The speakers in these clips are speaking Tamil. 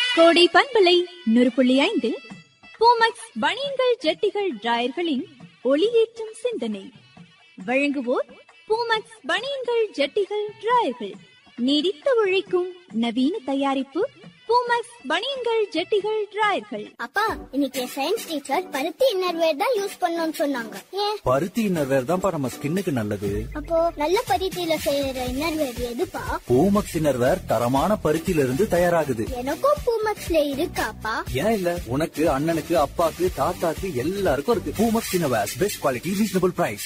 கோடை பண்பலை நூறு புள்ளி ஐந்தில் பூமக்ஸ் பனியன்கள் ஜட்டிகள் டிராயர்களின் ஒளியேற்றும் சிந்தனை வழங்குவோர் பூமக்ஸ் பனியன்கள் ஜட்டிகள் டிராயர்கள் நீடித்து உழைக்கும் நவீன தயாரிப்பு பூமக்ஸ் பனியன்கள் ஜட்டிகள் டிராயர்கள் அப்பா இன்னைக்கு சயின்ஸ் டீச்சர் பருத்தி இன்னர்வேர் தான் யூஸ் பண்ணணும்னு சொன்னாங்க ஏன் பருத்தி இன்னர்வேர் தான்ப்பா நம்ம ஸ்கின்னுக்கு நல்லது அப்போ நல்ல பருத்தியில செய்யற இன்னர்வேர் எதுப்பா பூமக்ஸ் இன்னர்வேர் தரமான பருத்தியில இருந்து தயாராகுது எனக்கும் பூமக்ஸ்ல இருக்காப்பா ஏன் இல்ல உனக்கு அண்ணனுக்கு அப்பாக்கு தாத்தாக்கு எல்லாருக்கும் இருக்கு Poomex innerwear best quality reasonable price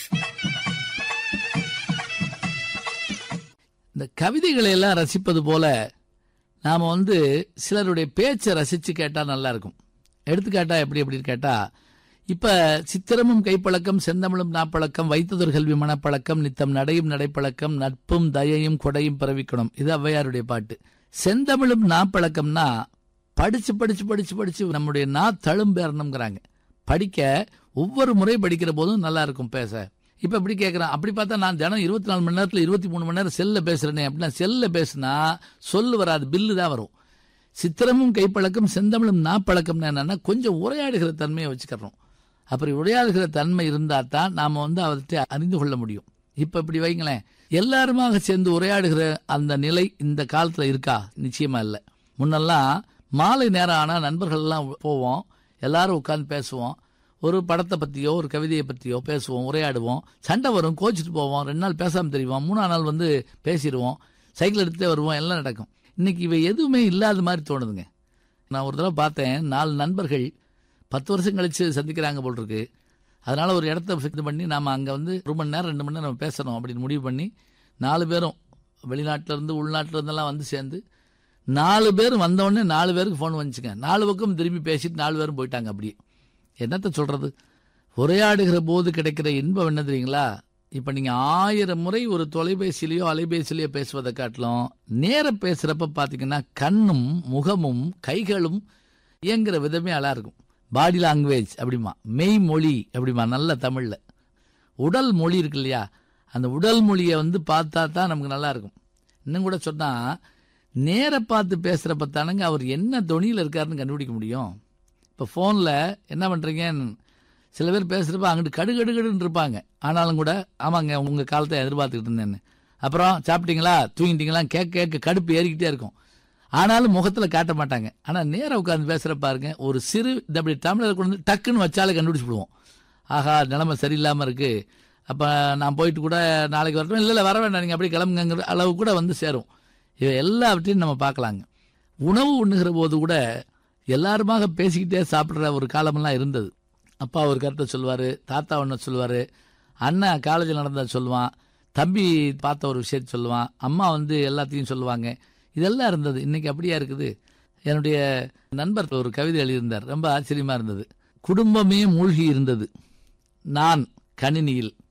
இந்த கவிதைகளை எல்லாம் ரசிப்பது போல நாம வந்து சிலருடைய பேச்சை ரசிச்சு கேட்டா நல்லா இருக்கும் எடுத்துக்காட்டா எப்படி எப்படின்னு கேட்டா இப்ப சித்திரமும் கைப்பழக்கம் செந்தமிழும் நாப்பழக்கம் வைத்ததொரு கல்வி மனப்பழக்கம் நித்தம் நடையும் நடைப்பழக்கம் நட்பும் தயையும் கொடையும் பிறவிக்கணும் இது ஔவையாருடைய பாட்டு செந்தமிழும் நாப்பழக்கம்னா படிச்சு படிச்சு படிச்சு படிச்சு நம்முடைய நா தழும்பேறணுங்கிறாங்க படிக்க ஒவ்வொரு முறை படிக்கிற போதும் நல்லா இருக்கும் பேச இப்ப இப்படி கேட்கறான் அப்படி பார்த்தா நான் தினம் இருபத்தி நாலு மணி நேரத்துல இருபத்தி மூணு மணி நேரம் செல்ல பேசுறேனே அப்படின்னா செல்ல பேசுனா சொல்லு வராது பில்லு தான் வரும் சித்திரமும் கைப்பழக்கம் செந்தமிழும் நாப்பழக்கம்னு என்னன்னா கொஞ்சம் உரையாடுகிற தன்மையை வச்சுக்கிறோம் அப்படி உரையாடுகிற தன்மை இருந்தா தான் நாம வந்து அவற்றை அறிந்து கொள்ள முடியும் இப்ப இப்படி வைங்களேன் எல்லாருமாக சேர்ந்து உரையாடுகிற அந்த நிலை இந்த காலத்துல இருக்கா நிச்சயமா இல்லை முன்னெல்லாம் மாலை நேரம் ஆனா நண்பர்கள் எல்லாம் போவோம் எல்லாரும் உட்கார்ந்து பேசுவோம் ஒரு படத்தை பத்தியோ ஒரு கவிதையை பத்தியோ பேசுவோம் உரையாடுவோம் சண்டை வரும் கோச்சிட்டு போவோம் ரெண்டு நாள் பேசாம தெரிவோம் மூணாம் நாள் வந்து பேசிடுவோம் சைக்கிள் எடுத்துட்டே வருவோம் எல்லாம் நடக்கும் இன்னைக்கு இவை எதுவுமே இல்லாத மாதிரி தோணுதுங்க நான் ஒரு தடவை பார்த்தேன் நாலு நண்பர்கள் பத்து வருஷம் கழிச்சு சந்திக்கிறாங்க போல் இருக்கு அதனால ஒரு இடத்த ஃபிக்ஸ் பண்ணி நாம அங்க வந்து ஒரு மணி நேரம் ரெண்டு மணி நேரம் பேசணும் அப்படின்னு முடிவு பண்ணி நாலு பேரும் வெளிநாட்டுல இருந்து உள்நாட்டுல இருந்தெல்லாம் வந்து சேர்ந்து நாலு பேர் வந்தவொடனே நாலு பேருக்கு ஃபோன் வந்துச்சுங்க நாலு பக்கம் திரும்பி பேசிட்டு நாலு பேரும் போயிட்டாங்க அப்படியே என்னத்த சொல்றது உரையாடுகிற போது கிடைக்கிற இன்பம் என்ன தெரியுங்களா இப்ப நீங்க ஆயிரம் முறை ஒரு தொலைபேசியிலயோ அலைபேசியிலயோ பேசுவதை காட்டிலும் நேர பேசுறப்ப பாத்தீங்கன்னா கண்ணும் முகமும் கைகளும் இயங்குற விதமே அழகா இருக்கும் பாடி லாங்குவேஜ் அப்படிமா மெய் மொழி அப்படிமா நல்ல தமிழ்ல உடல் மொழி இருக்கு இல்லையா அந்த உடல் மொழியை வந்து பார்த்தா தான் நமக்கு நல்லா இருக்கும் இன்னும் கூட சொன்னா நேர பார்த்து பேசுறப்ப தானங்க அவர் என்ன தொனியில் இருக்காருன்னு கண்டுபிடிக்க முடியும் இப்போ ஃபோனில் என்ன பண்ணுறீங்க சில பேர் பேசுகிறப்ப அங்கிட்டு கடுகடுகடுன்னு இருப்பாங்க ஆனாலும் கூட ஆமாங்க உங்கள் காலத்தை எதிர்பார்த்துக்கிட்டு இருந்தேன்னு அப்புறம் சாப்பிட்டீங்களா தூங்கிட்டீங்களா கேட்க கேட்க கடுப்பு ஏறிக்கிட்டே இருக்கும் ஆனாலும் முகத்தில் காட்ட மாட்டாங்க ஆனால் நேராக உட்காந்து பேசுகிற பாருங்க ஒரு சிறு இந்த அப்படி தமிழில் கொண்டு வந்து டக்குன்னு வச்சாலே கண்டுபிடிச்சு விடுவோம் ஆஹா நிலைமை சரியில்லாமல் இருக்கு அப்போ நான் போயிட்டு கூட நாளைக்கு வரட்டும் இல்லை இல்லை வர வேண்டாம் நீங்கள் அப்படியே கிளம்புங்கிற அளவு கூட வந்து சேரும் இவை எல்லாவற்றையும் நம்ம பார்க்கலாங்க உணவு உண்ணுகிற போது கூட எல்லாருமாக பேசிக்கிட்டே சாப்பிட்ற ஒரு காலமெல்லாம் இருந்தது அப்பா ஒரு கருத்தை சொல்லுவார் தாத்தா ஒன்று சொல்லுவார் அண்ணன் காலேஜில் நடந்ததை சொல்லுவான் தம்பி பார்த்த ஒரு விஷயத்தை சொல்லுவான் அம்மா வந்து எல்லாத்தையும் சொல்லுவாங்க இதெல்லாம் இருந்தது இன்னைக்கு அப்படியா இருக்குது என்னுடைய நண்பர் ஒரு கவிதை எழுதியிருந்தார் ரொம்ப ஆச்சரியமா இருந்தது குடும்பமே மூழ்கி இருந்தது நான் கணினியில்